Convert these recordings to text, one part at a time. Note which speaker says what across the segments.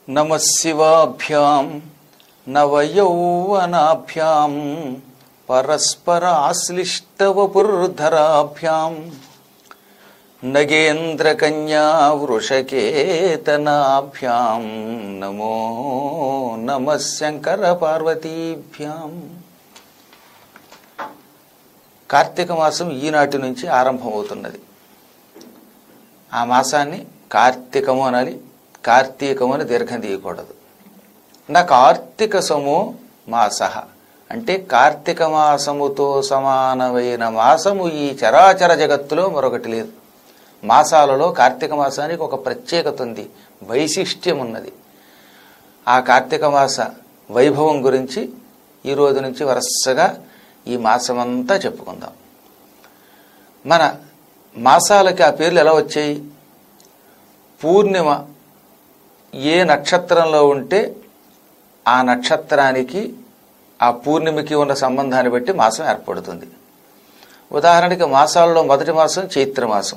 Speaker 1: నమ శివాభ్యాం నవయౌవనాభ్యాం పరస్పరాశ్లిష్టవపుర్ధరాభ్యాం నగేంద్రకన్యా వృషకేతనాభ్యాం నమో నమ శంకర పార్వతీభ్యాం కార్తీక మాసం ఈనాటి నుంచి ఆరంభమవుతున్నది ఆ మాసాన్ని కార్తీకము అనాలి కార్తీకము అని దీర్ఘం తీయకూడదు నా కార్తీక సమో మాస అంటే కార్తీక మాసముతో సమానమైన మాసము ఈ చరాచర జగత్తులో మరొకటి లేదు మాసాలలో కార్తీక మాసానికి ఒక ప్రత్యేకత ఉంది వైశిష్ట్యం ఉన్నది ఆ కార్తీక మాస వైభవం గురించి ఈ రోజు నుంచి వరుసగా ఈ మాసమంతా చెప్పుకుందాం మన మాసాలకి ఆ పేర్లు ఎలా వచ్చాయి పూర్ణిమ ఏ నక్షత్రంలో ఉంటే ఆ నక్షత్రానికి ఆ పూర్ణిమకి ఉన్న సంబంధాన్ని బట్టి మాసం ఏర్పడుతుంది ఉదాహరణకి మాసాలలో మొదటి మాసం చైత్ర మాసం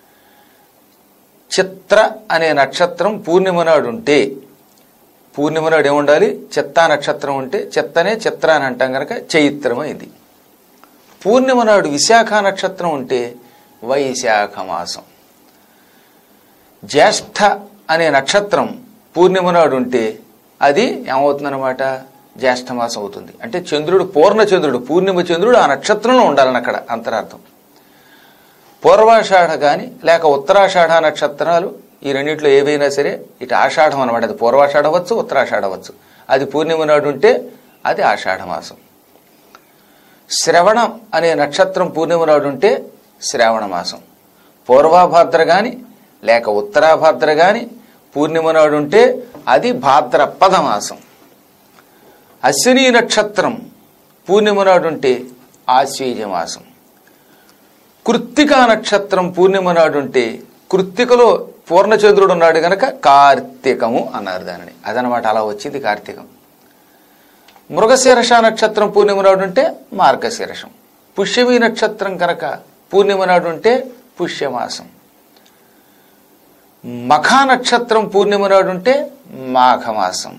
Speaker 1: చిత్ర అనే నక్షత్రం పూర్ణిమ నాడు ఉంటే పూర్ణిమ నాడు ఏముండాలి చిత్తా నక్షత్రం ఉంటే చిత్తనే చిత్ర అని అంటాం కనుక చైత్రమైంది పూర్ణిమ నాడు విశాఖ నక్షత్రం ఉంటే వైశాఖ మాసం జ్యేష్ఠ అనే నక్షత్రం పూర్ణిమ నాడు ఉంటే అది ఏమవుతుందన్నమాట జ్యేష్ఠ మాసం అవుతుంది అంటే చంద్రుడు పూర్ణ చంద్రుడు పూర్ణిమ చంద్రుడు ఆ నక్షత్రంలో ఉండాలని అక్కడ అంతరార్థం పూర్వాషాఢ కానీ లేక ఉత్తరాషాఢ నక్షత్రాలు ఈ రెండింటిలో ఏవైనా సరే ఇటు ఆషాఢం అనమాట అది పూర్వాషాఢ అవ్వచ్చు ఉత్తరాషాఢ అవ్వచ్చు అది పూర్ణిమ నాడు ఉంటే అది ఆషాఢ మాసం శ్రవణం అనే నక్షత్రం పూర్ణిమ నాడు ఉంటే శ్రావణ మాసం పూర్వాభాద్ర గాని లేక ఉత్తరాభాద్ర గాని పూర్ణిమ నాడు ఉంటే అది భాద్రపద మాసం అశ్విని నక్షత్రం పూర్ణిమ నాడు ఉంటే ఆశ్వీజ మాసం కృత్తికా నక్షత్రం పూర్ణిమ నాడు ఉంటే కృత్తికలో పూర్ణచంద్రుడు ఉన్నాడు గనక కార్తీకము అన్నారు దానిని అదనమాట అలా వచ్చింది కార్తీకం మృగశీర్ష నక్షత్రం పూర్ణిమ నాడు ఉంటే మార్గశీర్షం పుష్యమి నక్షత్రం కనుక పూర్ణిమ నాడు ఉంటే పుష్యమాసం మఖా నక్షత్రం పూర్ణిమ నాడు ఉంటే మాఘమాసం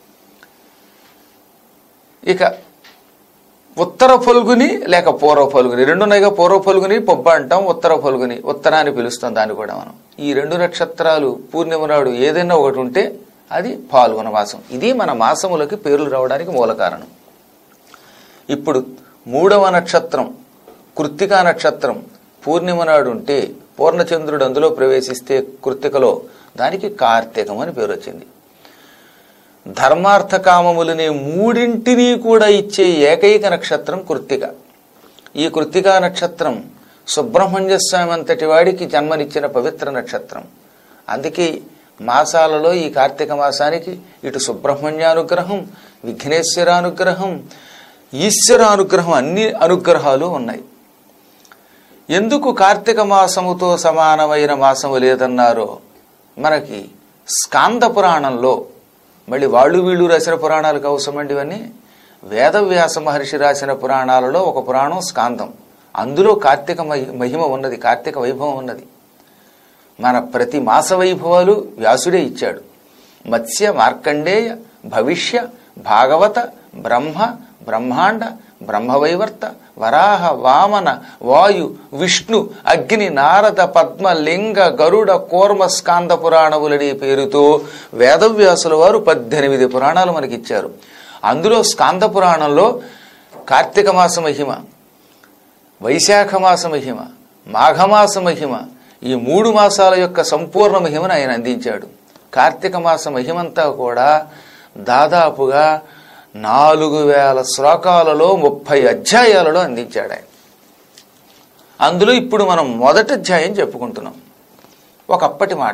Speaker 1: ఇక ఉత్తర ఫల్గుని లేక పూర్వ ఫల్గుని రెండు ఉన్నాయిగా పూర్వ ఫల్గుని పొబ్బ అంటాం ఉత్తర ఫల్గుని ఉత్తరాన్ని పిలుస్తాం దాన్ని కూడా మనం ఈ రెండు నక్షత్రాలు పూర్ణిమ నాడు ఏదైనా ఒకటి ఉంటే అది పాల్గొన మాసం ఇది మన మాసములకి పేర్లు రావడానికి మూల కారణం ఇప్పుడు మూడవ నక్షత్రం కృత్తికా నక్షత్రం పూర్ణిమ నాడు ఉంటే పూర్ణచంద్రుడు అందులో ప్రవేశిస్తే కృత్తికలో దానికి కార్తీకం అని పేరు వచ్చింది ధర్మార్థ కామములనే మూడింటిని కూడా ఇచ్చే ఏకైక నక్షత్రం కృత్తిక ఈ కృత్తికా నక్షత్రం సుబ్రహ్మణ్య స్వామి అంతటి వాడికి జన్మనిచ్చిన పవిత్ర నక్షత్రం అందుకే మాసాలలో ఈ కార్తీక మాసానికి ఇటు సుబ్రహ్మణ్యానుగ్రహం విఘ్నేశ్వరానుగ్రహం ఈశ్వరానుగ్రహం అన్ని అనుగ్రహాలు ఉన్నాయి ఎందుకు కార్తీక మాసముతో సమానమైన మాసము లేదన్నారో మనకి స్కాంద పురాణంలో మళ్ళీ వాళ్ళు వీళ్ళు రాసిన పురాణాలకు అవసరమండి ఇవన్నీ వేదవ్యాస మహర్షి రాసిన పురాణాలలో ఒక పురాణం స్కాందం అందులో కార్తీక మహి- మహిమ ఉన్నది కార్తీక వైభవం ఉన్నది మన ప్రతి మాస వైభవాలు వ్యాసుడే ఇచ్చాడు మత్స్య మార్కండేయ భవిష్య భాగవత బ్రహ్మ బ్రహ్మాండ బ్రహ్మవైవర్త వరాహ వామన వాయు విష్ణు అగ్ని నారద పద్మ లింగ గరుడ కూర్మ స్కాంద పురాణములని పేరుతో వేదవ్యాసుల వారు పద్దెనిమిది పురాణాలు మనకిచ్చారు అందులో స్కాంద పురాణంలో కార్తీక మాస మహిమ వైశాఖ మాస మహిమ మాఘమాస మహిమ ఈ మూడు మాసాల యొక్క సంపూర్ణ మహిమను ఆయన అందించాడు కార్తీక మాస మహిమంతా కూడా దాదాపుగా నాలుగు వేల శ్లోకాలలో ముప్పై అధ్యాయాలలో అందించాడు ఆయన అందులో ఇప్పుడు మనం మొదటి అధ్యాయం చెప్పుకుంటున్నాం ఒకప్పటి మాట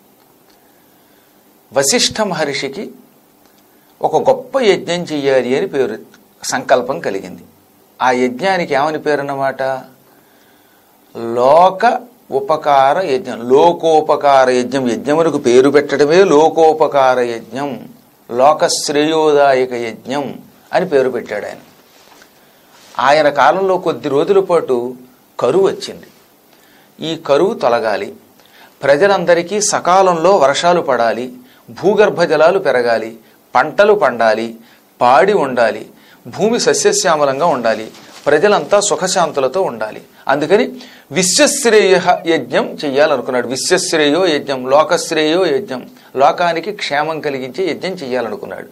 Speaker 1: వశిష్ఠ మహర్షికి ఒక గొప్ప యజ్ఞం చెయ్యాలి అని పేరు సంకల్పం కలిగింది ఆ యజ్ఞానికి ఏమని పేరు అన్నమాట లోక ఉపకార యజ్ఞం లోకోపకార యజ్ఞం యజ్ఞమునకు పేరు పెట్టడమే లోకోపకార యజ్ఞం లోక శ్రేయోదాయక యజ్ఞం అని పేరు పెట్టాడు ఆయన ఆయన కాలంలో కొద్ది రోజుల పాటు కరువు వచ్చింది ఈ కరువు తొలగాలి ప్రజలందరికీ సకాలంలో వర్షాలు పడాలి భూగర్భ జలాలు పెరగాలి పంటలు పండాలి పాడి ఉండాలి భూమి సస్యశ్యామలంగా ఉండాలి ప్రజలంతా సుఖశాంతులతో ఉండాలి అందుకని విశ్వశ్రేయ యజ్ఞం చెయ్యాలనుకున్నాడు విశ్వశ్రేయో యజ్ఞం లోకశ్రేయో యజ్ఞం లోకానికి క్షేమం కలిగించే యజ్ఞం చెయ్యాలనుకున్నాడు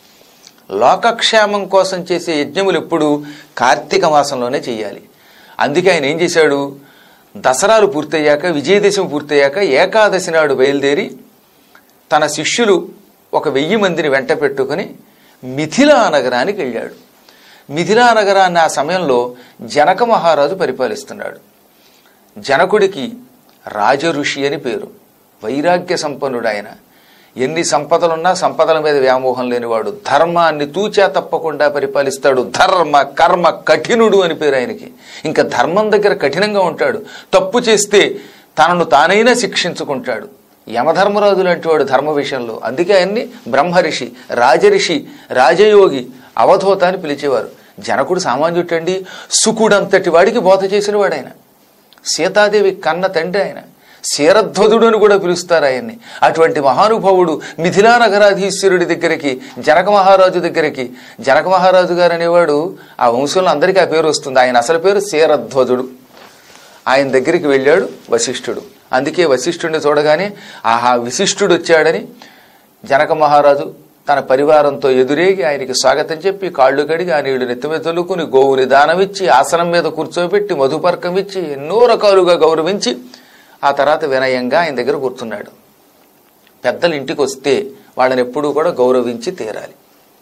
Speaker 1: లోకక్షేమం కోసం చేసే యజ్ఞములు ఎప్పుడు కార్తీక మాసంలోనే చెయ్యాలి అందుకే ఆయన ఏం చేశాడు దసరాలు పూర్తయ్యాక విజయదశమి పూర్తయ్యాక ఏకాదశి నాడు బయలుదేరి తన శిష్యులు ఒక వెయ్యి మందిని వెంట పెట్టుకుని మిథిలా నగరానికి వెళ్ళాడు మిథిలా నగరాన్ని ఆ సమయంలో జనక మహారాజు పరిపాలిస్తున్నాడు జనకుడికి రాజఋషి అని పేరు వైరాగ్య సంపన్నుడు ఆయన ఎన్ని సంపదలున్నా సంపదల మీద వ్యామోహం లేనివాడు ధర్మాన్ని తూచా తప్పకుండా పరిపాలిస్తాడు ధర్మ కర్మ కఠినుడు అని పేరు ఆయనకి ఇంకా ధర్మం దగ్గర కఠినంగా ఉంటాడు తప్పు చేస్తే తనను తానైనా శిక్షించుకుంటాడు యమధర్మరాజు లాంటి వాడు ధర్మ విషయంలో అందుకే ఆయన్ని బ్రహ్మరిషి రాజరిషి రాజయోగి అవధూత అని పిలిచేవారు జనకుడు సామాన్యుటండి సుకుడంతటి వాడికి బోధ చేసిన వాడు ఆయన సీతాదేవి కన్న తండ్రి ఆయన శీరధ్వజుడు అని కూడా పిలుస్తారు ఆయన్ని అటువంటి మహానుభావుడు మిథిలా నగరాధీశ్వరుడి దగ్గరికి జనక మహారాజు దగ్గరికి జనక మహారాజు గారు అనేవాడు ఆ వంశంలో అందరికీ ఆ పేరు వస్తుంది ఆయన అసలు పేరు శీరధ్వజుడు ఆయన దగ్గరికి వెళ్ళాడు వశిష్ఠుడు అందుకే వశిష్ఠుడిని చూడగానే ఆహా విశిష్టుడు వచ్చాడని జనక మహారాజు తన పరివారంతో ఎదురేగి ఆయనకి స్వాగతం చెప్పి కాళ్ళు కడిగి ఆ నీళ్లు నెత్తిమీద తొలుకుని గోవుని దానమిచ్చి ఆసనం మీద కూర్చోబెట్టి మధుపర్కం ఇచ్చి ఎన్నో రకాలుగా గౌరవించి ఆ తర్వాత వినయంగా ఆయన దగ్గర కూర్చున్నాడు పెద్దలు ఇంటికి వస్తే వాళ్ళని ఎప్పుడూ కూడా గౌరవించి తీరాలి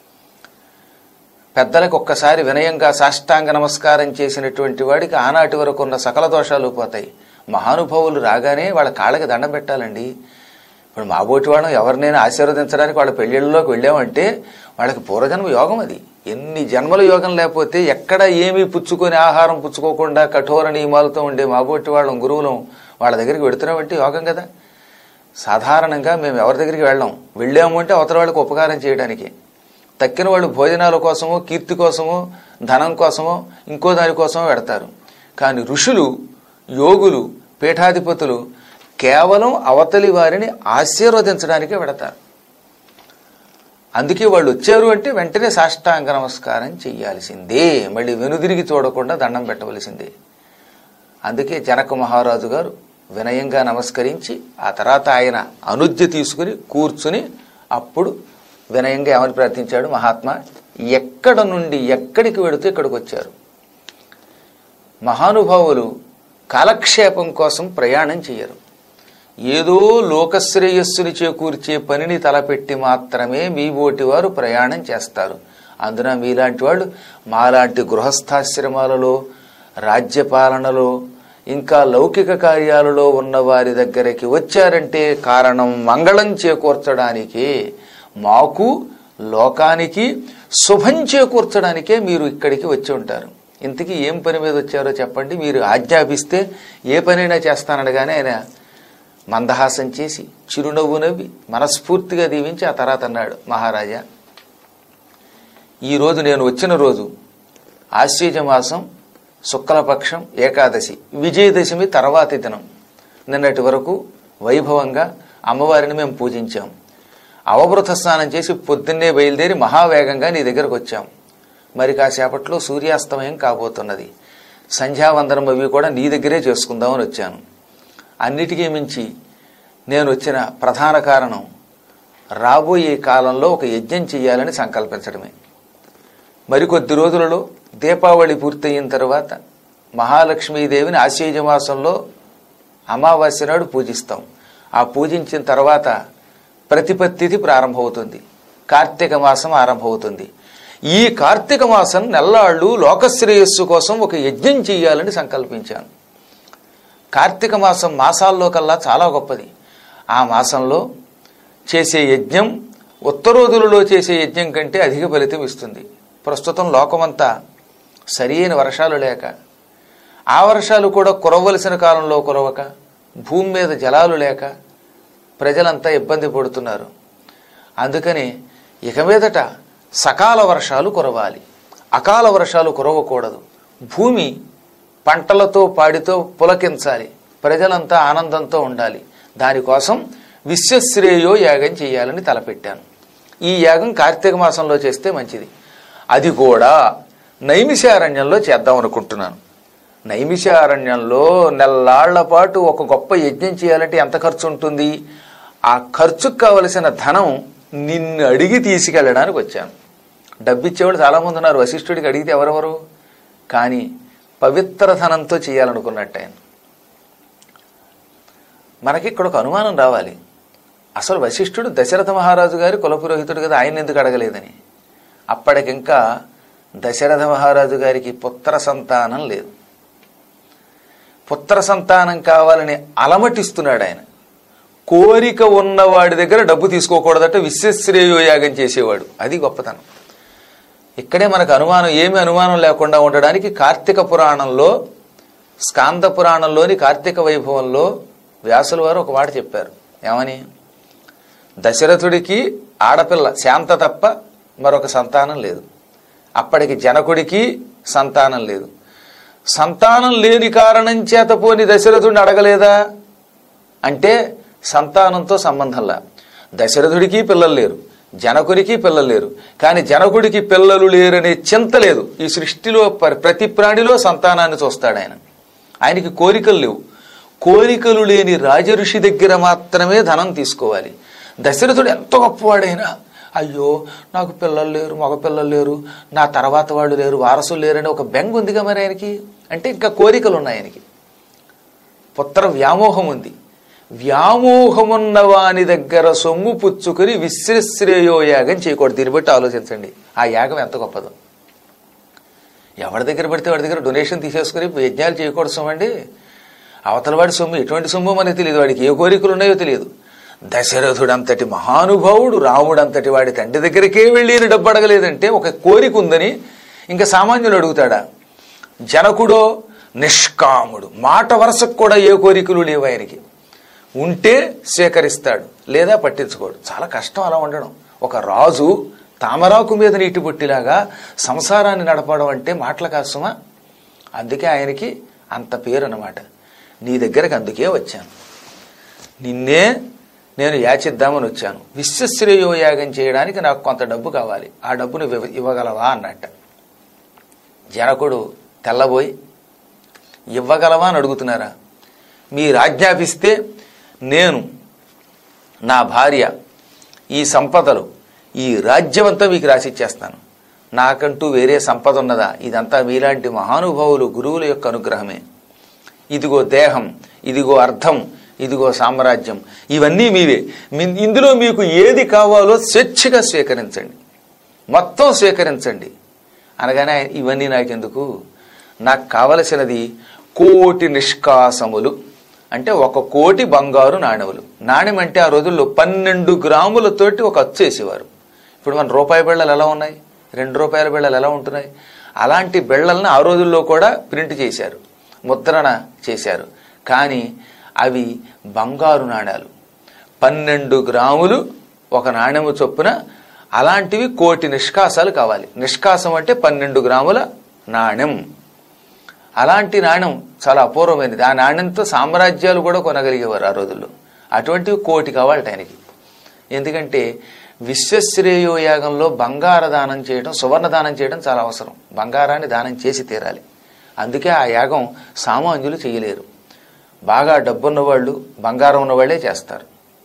Speaker 1: పెద్దలకు ఒక్కసారి వినయంగా సాష్టాంగ నమస్కారం చేసినటువంటి వాడికి ఆనాటి వరకు ఉన్న సకల దోషాలు పోతాయి మహానుభావులు రాగానే వాళ్ళ కాళ్ళకి దండం పెట్టాలండి ఇప్పుడు మాబోటి వాళ్ళం ఎవరినైనా ఆశీర్వదించడానికి వాళ్ళ పెళ్ళిళ్ళలోకి వెళ్ళామంటే వాళ్ళకి పూర్వజన్మ యోగం అది ఎన్ని జన్మల యోగం లేకపోతే ఎక్కడ ఏమీ పుచ్చుకొని ఆహారం పుచ్చుకోకుండా కఠోర నియమాలతో ఉండే మాబోటి వాళ్ళం గురువులం వాళ్ళ దగ్గరికి వెడుతున్నామంటే యోగం కదా సాధారణంగా మేము ఎవరి దగ్గరికి వెళ్ళాం వెళ్ళాము అంటే అవతల వాళ్ళకి ఉపకారం చేయడానికి తక్కిన వాళ్ళు భోజనాల కోసమో కీర్తి కోసమో ధనం కోసమో ఇంకో దాని కోసమో పెడతారు కానీ ఋషులు యోగులు పీఠాధిపతులు కేవలం అవతలి వారిని ఆశీర్వదించడానికే పెడతారు అందుకే వాళ్ళు వచ్చారు అంటే వెంటనే సాష్టాంగ నమస్కారం చెయ్యాల్సిందే మళ్ళీ వెనుదిరిగి చూడకుండా దండం పెట్టవలసిందే అందుకే జనక మహారాజు గారు వినయంగా నమస్కరించి ఆ తర్వాత ఆయన అనుజ్ఞ తీసుకుని కూర్చుని అప్పుడు వినయంగా ఏమని ప్రార్థించాడు మహాత్మా ఎక్కడ నుండి ఎక్కడికి వెళుతూ ఇక్కడికి వచ్చారు మహానుభావులు కాలక్షేపం కోసం ప్రయాణం చేయరు ఏదో లోకశ్రేయస్సుని చేకూర్చే పనిని తలపెట్టి మాత్రమే మీ ఓటి వారు ప్రయాణం చేస్తారు అందున మీలాంటి వాళ్ళు మాలాంటి గృహస్థాశ్రమాలలో రాజ్యపాలనలో ఇంకా లౌకిక కార్యాలలో ఉన్న వారి దగ్గరికి వచ్చారంటే కారణం మంగళం చేకూర్చడానికే మాకు లోకానికి శుభం చేకూర్చడానికే మీరు ఇక్కడికి వచ్చి ఉంటారు ఇంతకీ ఏం పని మీద వచ్చారో చెప్పండి మీరు ఆజ్ఞాపిస్తే ఏ పనైనా చేస్తానడగానే ఆయన మందహాసం చేసి చిరునవ్వు నవ్వి మనస్ఫూర్తిగా దీవించి ఆ తర్వాత అన్నాడు మహారాజా ఈ రోజు నేను వచ్చిన రోజు ఆశ్వీజ మాసం శుక్లపక్షం ఏకాదశి విజయదశమి తర్వాతి దినం నిన్నటి వరకు వైభవంగా అమ్మవారిని మేము పూజించాం అవభృత స్నానం చేసి పొద్దున్నే బయలుదేరి మహావేగంగా నీ దగ్గరకు వచ్చాం మరి కాసేపట్లో సూర్యాస్తమయం కాబోతున్నది సంధ్యావందనం అవి కూడా నీ దగ్గరే చేసుకుందామని వచ్చాను అన్నిటికీ మించి నేను వచ్చిన ప్రధాన కారణం రాబోయే కాలంలో ఒక యజ్ఞం చేయాలని సంకల్పించడమే మరికొద్ది రోజులలో దీపావళి పూర్తయిన తర్వాత మహాలక్ష్మీదేవిని ఆశ్వయుజ మాసంలో అమావాస్య నాడు పూజిస్తాం ఆ పూజించిన తర్వాత ప్రతిపత్తిది ప్రారంభమవుతుంది కార్తీక మాసం ఆరంభమవుతుంది ఈ కార్తీక మాసం నెల్లాళ్ళు లోకశ్రేయస్సు కోసం ఒక యజ్ఞం చేయాలని సంకల్పించాను కార్తీక మాసం మాసాల్లో కల్లా చాలా గొప్పది ఆ మాసంలో చేసే యజ్ఞం ఉత్తరోధులలో చేసే యజ్ఞం కంటే అధిక ఫలితం ఇస్తుంది ప్రస్తుతం లోకమంతా సరియైన వర్షాలు లేక ఆ వర్షాలు కూడా కురవలసిన కాలంలో కురవక భూమి మీద జలాలు లేక ప్రజలంతా ఇబ్బంది పడుతున్నారు అందుకని ఇక మీదట సకాల వర్షాలు కురవాలి అకాల వర్షాలు కురవకూడదు భూమి పంటలతో పాడితో పులకించాలి ప్రజలంతా ఆనందంతో ఉండాలి దానికోసం విశ్వశ్రేయో యాగం చేయాలని తలపెట్టాను ఈ యాగం కార్తీక మాసంలో చేస్తే మంచిది అది కూడా నైమిషారణ్యంలో చేద్దాం అనుకుంటున్నాను నైమిషారణ్యంలో నెల్లాళ్ల పాటు ఒక గొప్ప యజ్ఞం చేయాలంటే ఎంత ఖర్చు ఉంటుంది ఆ ఖర్చుకు కావలసిన ధనం నిన్ను అడిగి తీసుకెళ్ళడానికి వచ్చాను డబ్బిచ్చేవాళ్ళు చాలామంది ఉన్నారు వశిష్ఠుడికి అడిగితే ఎవరెవరు కానీ పవిత్ర ధనంతో చేయాలనుకున్నట్టు ఆయన మనకి ఇక్కడ ఒక అనుమానం రావాలి అసలు వశిష్ఠుడు దశరథ మహారాజు గారి కులపురోహితుడు కదా ఆయన ఎందుకు అడగలేదని అప్పటికింకా దశరథ మహారాజు గారికి పుత్ర సంతానం లేదు పుత్ర సంతానం కావాలని అలమటిస్తున్నాడు ఆయన కోరిక ఉన్నవాడి దగ్గర డబ్బు తీసుకోకూడదట విశ్వశ్రేయో యాగం చేసేవాడు అది గొప్పతనం ఇక్కడే మనకు అనుమానం ఏమి అనుమానం లేకుండా ఉండడానికి కార్తీక పురాణంలో స్కాంద పురాణంలోని కార్తీక వైభవంలో వ్యాసుల వారు ఒక మాట చెప్పారు ఏమని దశరథుడికి ఆడపిల్ల శాంత తప్ప మరొక సంతానం లేదు అప్పటికి జనకుడికి సంతానం లేదు సంతానం లేని కారణం చేత పోని దశరథుడిని అడగలేదా అంటే సంతానంతో సంబంధంలా దశరథుడికి పిల్లలు లేరు జనకునికి పిల్లలు లేరు కానీ జనకుడికి పిల్లలు లేరనే చింత లేదు ఈ సృష్టిలో ప- ప్రతి ప్రాణిలో సంతానాన్ని చూస్తాడు ఆయన ఆయనకి కోరికలు లేవు కోరికలు లేని రాజఋషి దగ్గర మాత్రమే ధనం తీసుకోవాలి దశరథుడు ఎంత గొప్పవాడైనా అయ్యో నాకు పిల్లలు లేరు మగ పిల్లలు లేరు నా తర్వాత వాళ్ళు లేరు వారసులు లేరని ఒక బెంగ ఉందిగా మరి ఆయనకి అంటే ఇంకా కోరికలు ఉన్నాయి ఆయనకి పుత్ర వ్యామోహం ఉంది వ్యామోహమున్న వాని దగ్గర సొమ్ము పుచ్చుకుని విశ్రశ్రేయో యాగం చేయకూడదు దీన్ని బట్టి ఆలోచించండి ఆ యాగం ఎంత గొప్పదో ఎవరి దగ్గర పడితే వాడి దగ్గర డొనేషన్ తీసేసుకుని యజ్ఞాలు చేయకూడదు సొమ్మండి అవతల వాడి సొమ్ము ఎటువంటి సొమ్ము మనకి తెలియదు వాడికి ఏ కోరికలు ఉన్నాయో తెలియదు దశరథుడు అంతటి మహానుభావుడు రాముడు అంతటి వాడి తండ్రి దగ్గరికే వెళ్ళి ఈయన డబ్బు అడగలేదంటే ఒక కోరిక ఉందని ఇంకా సామాన్యులు అడుగుతాడా జనకుడో నిష్కాముడు మాట వరుసకు కూడా ఏ కోరికలు లేవు ఆయనకి ఉంటే స్వీకరిస్తాడు లేదా పట్టించుకోడు చాలా కష్టం అలా ఉండడం ఒక రాజు తామరాకు మీద నీటి బొట్టిలాగా సంసారాన్ని నడపడం అంటే మాటల కాసమా అందుకే ఆయనకి అంత పేరు అన్నమాట నీ దగ్గరకు అందుకే వచ్చాను నిన్నే నేను యాచిద్దామని వచ్చాను విశ్వశ్రేయో యాగం చేయడానికి నాకు కొంత డబ్బు కావాలి ఆ డబ్బును ఇవ్వ- ఇవ్వగలవా అన్నట్ట జనకుడు తెల్లబోయి ఇవ్వగలవా అని అడుగుతున్నారా మీరు ఆజ్ఞాపిస్తే నేను నా భార్య ఈ సంపదలు ఈ రాజ్యమంతా మీకు రాసిచ్చేస్తాను నాకంటూ వేరే సంపద ఉన్నదా ఇదంతా మీలాంటి మహానుభావులు గురువుల యొక్క అనుగ్రహమే ఇదిగో దేహం ఇదిగో అర్థం ఇదిగో సామ్రాజ్యం ఇవన్నీ మీవే మీ- ఇందులో మీకు ఏది కావాలో స్వేచ్ఛగా స్వీకరించండి మొత్తం స్వీకరించండి అనగానే ఆయన, ఇవన్నీ నాకెందుకు నాకు కావలసినది కోటి నిష్కాసములు అంటే ఒక కోటి బంగారు నాణెములు నాణెం అంటే ఆ రోజుల్లో పన్నెండు గ్రాములతోటి ఒక అచ్చు వేసేవారు ఇప్పుడు మన రూపాయి బిళ్ళలు ఎలా ఉన్నాయి రెండు రూపాయల బిళ్ళలు ఎలా ఉంటున్నాయి అలాంటి బిళ్ళలను ఆ రోజుల్లో కూడా ప్రింట్ చేశారు ముద్రణ చేశారు కానీ అవి బంగారు నాణాలు పన్నెండు గ్రాములు ఒక నాణెము చొప్పున అలాంటివి కోటి నిష్కాసాలు కావాలి నిష్కాసం అంటే పన్నెండు గ్రాముల నాణెం అలాంటి నాణ్యం చాలా అపూర్వమైనది ఆ నాణ్యంతో సామ్రాజ్యాలు కూడా కొనగలిగేవారు ఆ రోజుల్లో అటువంటివి కోటి కావాలి ఆయనకి ఎందుకంటే విశ్వశ్రేయో యాగంలో బంగార దానం చేయడం సువర్ణ దానం చేయడం చాలా అవసరం బంగారాన్ని దానం చేసి తీరాలి అందుకే ఆ యాగం సామాన్యులు చేయలేరు బాగా డబ్బున్న వాళ్ళు బంగారం ఉన్న వాళ్ళే చేస్తారు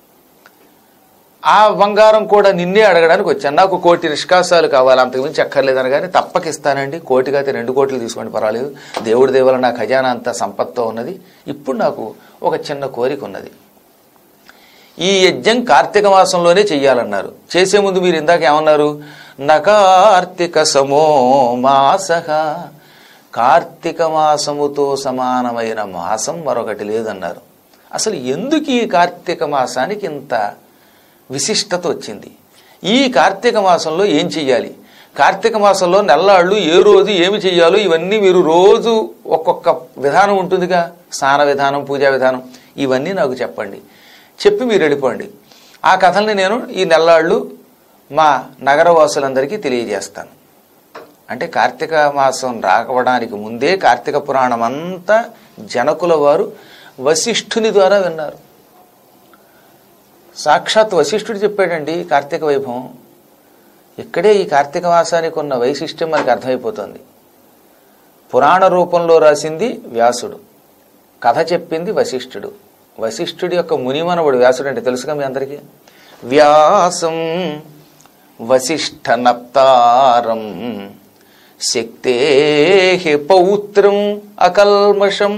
Speaker 1: ఆ బంగారం కూడా నిన్నే అడగడానికి వచ్చాను నాకు కోటి నిష్కాసాలు కావాలి అంతకుమించి అక్కర్లేదని కానీ తప్పకిస్తానండి కోటిగా అయితే రెండు కోట్లు తీసుకోండి పర్వాలేదు దేవుడి దేవల నా ఖజానా అంతా సంపత్తో ఉన్నది ఇప్పుడు నాకు ఒక చిన్న కోరిక ఉన్నది ఈ యజ్ఞం కార్తీక మాసంలోనే చెయ్యాలన్నారు చేసే ముందు మీరు ఇందాక ఏమన్నారు నకార్తిక సమో మాస కార్తీక మాసముతో సమానమైన మాసం మరొకటి లేదన్నారు అసలు ఎందుకు ఈ కార్తీక మాసానికి ఇంత విశిష్టత వచ్చింది ఈ కార్తీక మాసంలో ఏం చెయ్యాలి కార్తీక మాసంలో నెల్లాళ్ళు ఏ రోజు ఏమి చెయ్యాలో ఇవన్నీ మీరు రోజు ఒక్కొక్క విధానం ఉంటుందిగా స్నాన విధానం పూజా విధానం ఇవన్నీ నాకు చెప్పండి చెప్పి మీరు వెళ్ళిపోండి ఆ కథల్ని నేను ఈ నెల్లాళ్ళు మా నగరవాసులందరికీ తెలియజేస్తాను అంటే కార్తీక మాసం రాకవడానికి ముందే కార్తీక పురాణం అంతా జనకుల వారు వశిష్ఠుని ద్వారా విన్నారు సాక్షాత్ వశిష్ఠుడు చెప్పాడండి కార్తీక వైభవం ఇక్కడే ఈ కార్తీక మాసానికి ఉన్న వైశిష్ట్యం మనకి అర్థమైపోతుంది పురాణ రూపంలో రాసింది వ్యాసుడు కథ చెప్పింది వశిష్ఠుడు వశిష్ఠుడి యొక్క మునిమనవుడు వ్యాసుడు అంటే తెలుసుగా మీ అందరికీ వ్యాసం వశిష్ఠ నప్తారం శక్తే పౌత్రం అకల్మషం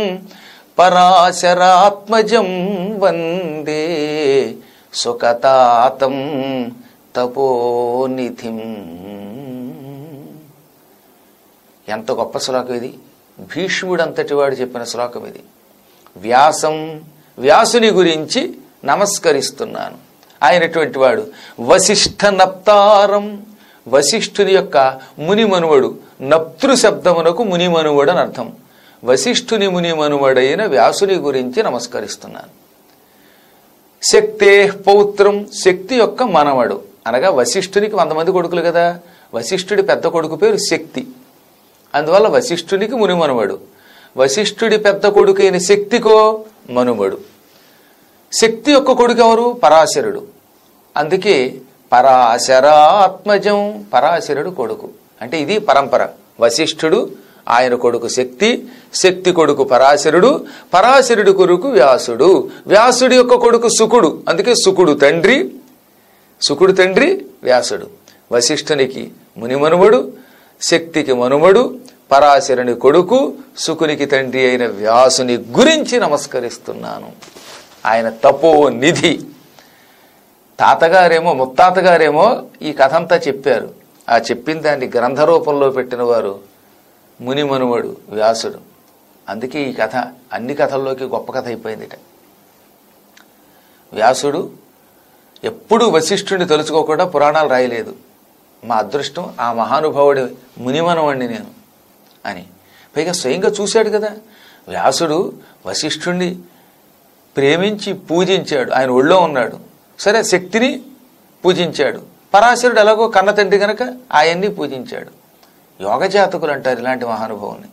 Speaker 1: పరాశరాత్మజం వందే సుఖతాతం తపోనిధిం ఎంత గొప్ప శ్లోకం ఇది భీష్ముడు అంతటి వాడు చెప్పిన శ్లోకం ఇది వ్యాసం వ్యాసుని గురించి నమస్కరిస్తున్నాను ఆయనటువంటి వాడు వశిష్ఠ నప్తారం వశిష్ఠుని యొక్క మునిమనువడు నప్తృ శబ్దమునకు మునిమనువడు అని అర్థం వశిష్ఠుని మునిమనువడైన వ్యాసుని గురించి నమస్కరిస్తున్నాను శక్తే పౌత్రం శక్తి యొక్క మనవడు అనగా వశిష్ఠునికి వంద మంది కొడుకులు కదా వశిష్ఠుడి పెద్ద కొడుకు పేరు శక్తి అందువల్ల వశిష్ఠునికి మునిమనుమడు వశిష్ఠుడి పెద్ద కొడుకైన శక్తికో మనుమడు శక్తి యొక్క కొడుకు ఎవరు పరాశరుడు అందుకే పరాశరాత్మజం పరాశరుడు కొడుకు అంటే ఇది పరంపర వశిష్ఠుడు ఆయన కొడుకు శక్తి శక్తి కొడుకు పరాశరుడు పరాశరుడి కొడుకు వ్యాసుడు వ్యాసుడి యొక్క కొడుకు సుకుడు అందుకే సుకుడు తండ్రి సుకుడు తండ్రి వ్యాసుడు వశిష్ఠునికి మునిమనుమడు శక్తికి మనుమడు పరాశరుని కొడుకు సుకునికి తండ్రి అయిన వ్యాసుని గురించి నమస్కరిస్తున్నాను ఆయన తపో నిధి తాతగారేమో ముత్తాతగారేమో ఈ కథ అంతా చెప్పారు ఆ చెప్పిన దాన్ని గ్రంథ రూపంలో పెట్టిన వారు మునిమనుమడు వ్యాసుడు అందుకే ఈ కథ అన్ని కథల్లోకి గొప్ప కథ అయిపోయిందిట వ్యాసుడు ఎప్పుడు వశిష్ఠుడిని తలుచుకోకుండా పురాణాలు రాయలేదు మా అదృష్టం ఆ మహానుభావుడి మునిమనవాణ్ణి నేను అని పైగా స్వయంగా చూశాడు కదా వ్యాసుడు వశిష్ఠుణ్ణి ప్రేమించి పూజించాడు ఆయన ఒళ్ళో ఉన్నాడు సరే శక్తిని పూజించాడు పరాశరుడు ఎలాగో కన్న తండ్రి గనక ఆయన్ని పూజించాడు యోగజాతకులు అంటారు ఇలాంటి మహానుభావుని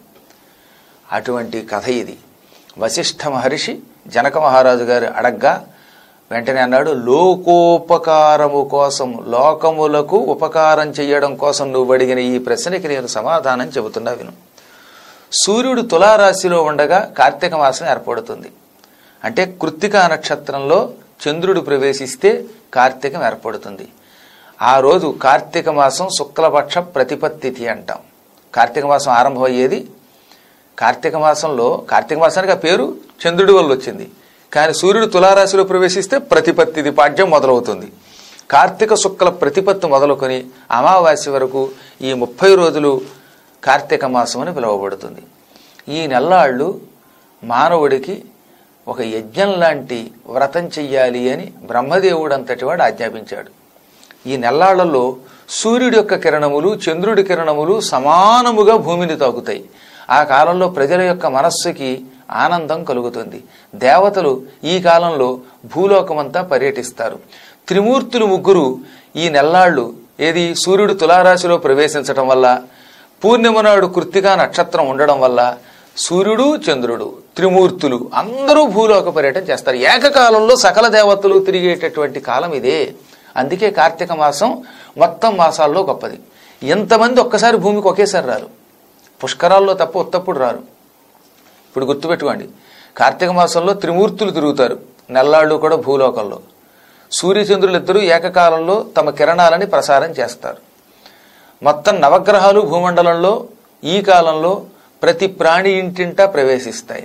Speaker 1: అటువంటి కథ ఇది వశిష్ఠ మహర్షి జనక మహారాజు గారు అడగ్గా వెంటనే అన్నాడు లోకోపకారము కోసం లోకములకు ఉపకారం చెయ్యడం కోసం నువ్వు అడిగిన ఈ ప్రశ్నకి నేను సమాధానం చెబుతున్నా విను సూర్యుడు తులారాశిలో ఉండగా కార్తీక మాసం ఏర్పడుతుంది అంటే కృత్తికా నక్షత్రంలో చంద్రుడు ప్రవేశిస్తే కార్తీకం ఏర్పడుతుంది ఆ రోజు కార్తీక మాసం శుక్లపక్ష ప్రతిపత్తిథి అంటాం కార్తీక మాసం ఆరంభమయ్యేది కార్తీక మాసంలో కార్తీక మాసానికి ఆ పేరు చంద్రుడి వల్ల వచ్చింది కానీ సూర్యుడు తులారాశిలో ప్రవేశిస్తే ప్రతిపత్తిది పాఠ్యం మొదలవుతుంది కార్తీక శుక్ల ప్రతిపత్తి మొదలుకొని అమావాస్య వరకు ఈ ముప్పై రోజులు కార్తీక మాసం అని పిలువబడుతుంది ఈ నెల్లాళ్ళు మానవుడికి ఒక యజ్ఞం లాంటి వ్రతం చెయ్యాలి అని బ్రహ్మదేవుడు అంతటి వాడు ఆజ్ఞాపించాడు ఈ నెల్లాళ్లలో సూర్యుడి యొక్క కిరణములు చంద్రుడి కిరణములు సమానముగా భూమిని తాకుతాయి ఆ కాలంలో ప్రజల యొక్క మనస్సుకి ఆనందం కలుగుతుంది దేవతలు ఈ కాలంలో భూలోకమంతా పర్యటిస్తారు త్రిమూర్తులు ముగ్గురు ఈ నెల్లాళ్ళు ఏది సూర్యుడు తులారాశిలో ప్రవేశించడం వల్ల పూర్ణిమ నాడు కృత్తికా నక్షత్రం ఉండడం వల్ల సూర్యుడు చంద్రుడు త్రిమూర్తులు అందరూ భూలోక పర్యటన చేస్తారు ఏకకాలంలో సకల దేవతలు తిరిగేటటువంటి కాలం ఇదే అందుకే కార్తీక మాసం మొత్తం మాసాల్లో గొప్పది ఎంతమంది ఒక్కసారి భూమికి ఒకేసారి రారు పుష్కరాల్లో తప్ప ఉత్తప్పుడు రారు ఇప్పుడు గుర్తుపెట్టుకోండి కార్తీక మాసంలో త్రిమూర్తులు తిరుగుతారు నెల్లాళ్ళు కూడా భూలోకంలో సూర్యచంద్రులు ఇద్దరూ ఏకకాలంలో తమ కిరణాలని ప్రసారం చేస్తారు మొత్తం నవగ్రహాలు భూమండలంలో ఈ కాలంలో ప్రతి ప్రాణి ఇంటింటా ప్రవేశిస్తాయి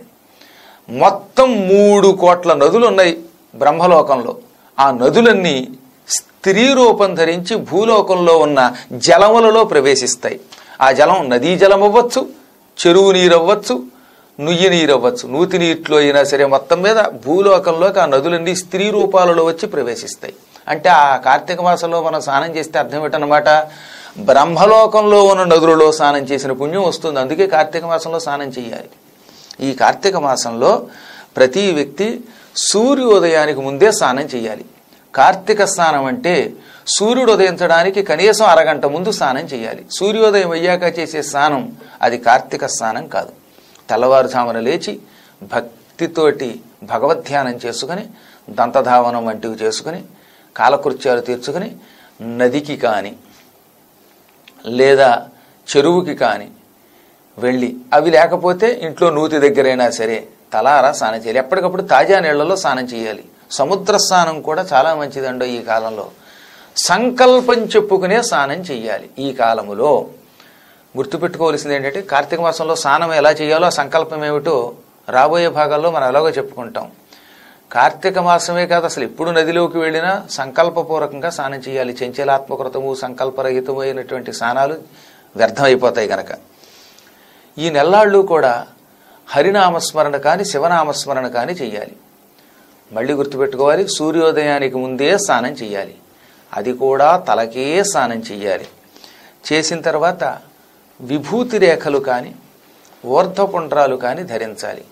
Speaker 1: మొత్తం మూడు కోట్ల నదులు ఉన్నాయి బ్రహ్మలోకంలో ఆ నదులన్నీ స్త్రీ రూపం ధరించి భూలోకంలో ఉన్న జలములలో ప్రవేశిస్తాయి ఆ జలం నదీ జలం అవ్వచ్చు చెరువు నీరు అవ్వచ్చు నుయ్యి నీరు అవ్వచ్చు నూతి నీటిలో అయినా సరే మొత్తం మీద భూలోకంలోకి ఆ నదులన్నీ స్త్రీ రూపాలలో వచ్చి ప్రవేశిస్తాయి అంటే ఆ కార్తీక మాసంలో మనం స్నానం చేస్తే అర్థం ఏంటన్నమాట బ్రహ్మలోకంలో ఉన్న నదులలో స్నానం చేసిన పుణ్యం వస్తుంది అందుకే కార్తీక మాసంలో స్నానం చేయాలి ఈ కార్తీక మాసంలో ప్రతి వ్యక్తి సూర్యోదయానికి ముందే స్నానం చేయాలి కార్తీక స్నానం అంటే సూర్యుడు ఉదయించడానికి కనీసం అరగంట ముందు స్నానం చేయాలి సూర్యోదయం అయ్యాక చేసే స్నానం అది కార్తీక స్నానం కాదు తెల్లవారుజామున లేచి భక్తితోటి భగవద్ధ్యానం చేసుకుని దంతధావనం వంటివి చేసుకుని కాలకృత్యాలు తీర్చుకుని నదికి కాని లేదా చెరువుకి కాని వెళ్ళి అవి లేకపోతే ఇంట్లో నూతి దగ్గరైనా సరే తలారా స్నానం చేయాలి ఎప్పటికప్పుడు తాజా నీళ్లలో స్నానం చేయాలి సముద్ర స్నానం కూడా చాలా మంచిదండో ఈ కాలంలో సంకల్పం చెప్పుకునే స్నానం చెయ్యాలి ఈ కాలములో గుర్తుపెట్టుకోవాల్సింది ఏంటంటే కార్తీక మాసంలో స్నానం ఎలా చేయాలో ఆ సంకల్పం ఏమిటో రాబోయే భాగాల్లో మనం ఎలాగో చెప్పుకుంటాం కార్తీక మాసమే కాదు అసలు ఎప్పుడు నదిలోకి వెళ్ళినా సంకల్పపూర్వకంగా స్నానం చేయాలి చంచలాత్మకృతము సంకల్పరహితము అయినటువంటి స్నానాలు వ్యర్థమైపోతాయి గనక ఈ నెల్లాళ్ళు కూడా హరినామస్మరణ కానీ శివనామస్మరణ కానీ చెయ్యాలి మళ్ళీ గుర్తుపెట్టుకోవాలి సూర్యోదయానికి ముందే స్నానం చెయ్యాలి అది కూడా తలకే స్నానం చెయ్యాలి చేసిన తర్వాత విభూతి రేఖలు కానీ ఊర్ధ్వపుండ్రాలు కానీ ధరించాలి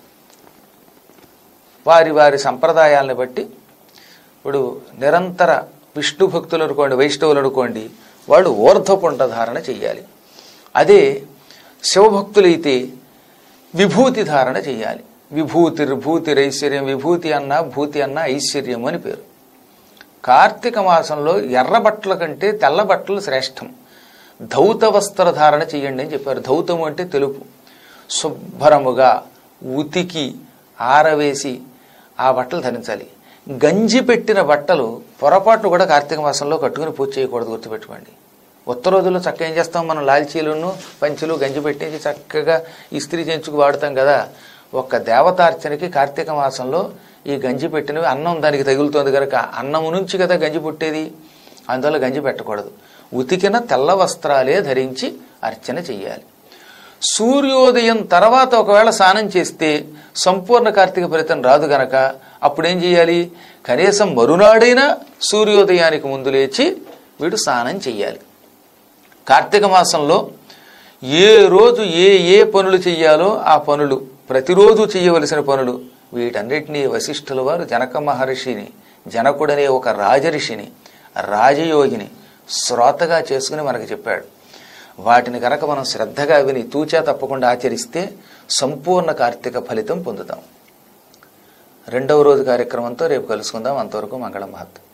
Speaker 1: వారి వారి సంప్రదాయాలను బట్టి ఇప్పుడు నిరంతర విష్ణు భక్తులు అనుకోండి వైష్ణవులు అనుకోండి వాళ్ళు ఊర్ధ్వపుండ ధారణ చెయ్యాలి అదే శివభక్తులైతే విభూతి ధారణ చెయ్యాలి విభూతిర్భూతి ఐశ్వర్యం విభూతి అన్న భూతి అన్న ఐశ్వర్యం అని పేరు కార్తీక మాసంలో ఎర్ర బట్టల కంటే తెల్ల బట్టలు శ్రేష్టం ధౌత వస్త్ర ధారణ చెయ్యండి అని చెప్పారు ధౌతము అంటే తెలుపు శుభ్రముగా ఉతికి ఆరవేసి ఆ బట్టలు ధరించాలి గంజి పెట్టిన బట్టలు పొరపాటు కూడా కార్తీక మాసంలో కట్టుకుని పూజ చేయకూడదు గుర్తుపెట్టుకోండి ఉత్త రోజుల్లో చక్కగా ఏం చేస్తాం మనం లాల్చీలను పంచులు గంజి పెట్టేసి చక్కగా ఇస్త్రీ చేయించుకు వాడుతాం కదా ఒక్క దేవతార్చనకి కార్తీక మాసంలో ఈ గంజి పెట్టినవి అన్నం దానికి తగులుతోంది కనుక అన్నము నుంచి కదా గంజి పుట్టేది అందువల్ల గంజి పెట్టకూడదు ఉతికిన తెల్ల వస్త్రాలే ధరించి అర్చన చెయ్యాలి సూర్యోదయం తర్వాత ఒకవేళ స్నానం చేస్తే సంపూర్ణ కార్తీక ఫలితం రాదు గనక అప్పుడేం చేయాలి కనీసం మరునాడైనా సూర్యోదయానికి ముందు లేచి వీడు స్నానం చెయ్యాలి కార్తీక మాసంలో ఏ రోజు ఏ ఏ పనులు చెయ్యాలో ఆ పనులు ప్రతిరోజు చేయవలసిన పనులు వీటన్నిటినీ వశిష్ఠుల వారు జనక మహర్షిని జనకుడనే ఒక రాజరిషిని రాజయోగిని శ్రోతగా చేసుకుని మనకు చెప్పాడు వాటిని కనుక మనం శ్రద్ధగా విని తూచా తప్పకుండా ఆచరిస్తే సంపూర్ణ కార్తీక ఫలితం పొందుతాం రెండవ రోజు కార్యక్రమంతో రేపు కలుసుకుందాం అంతవరకు మంగళం మహత్వం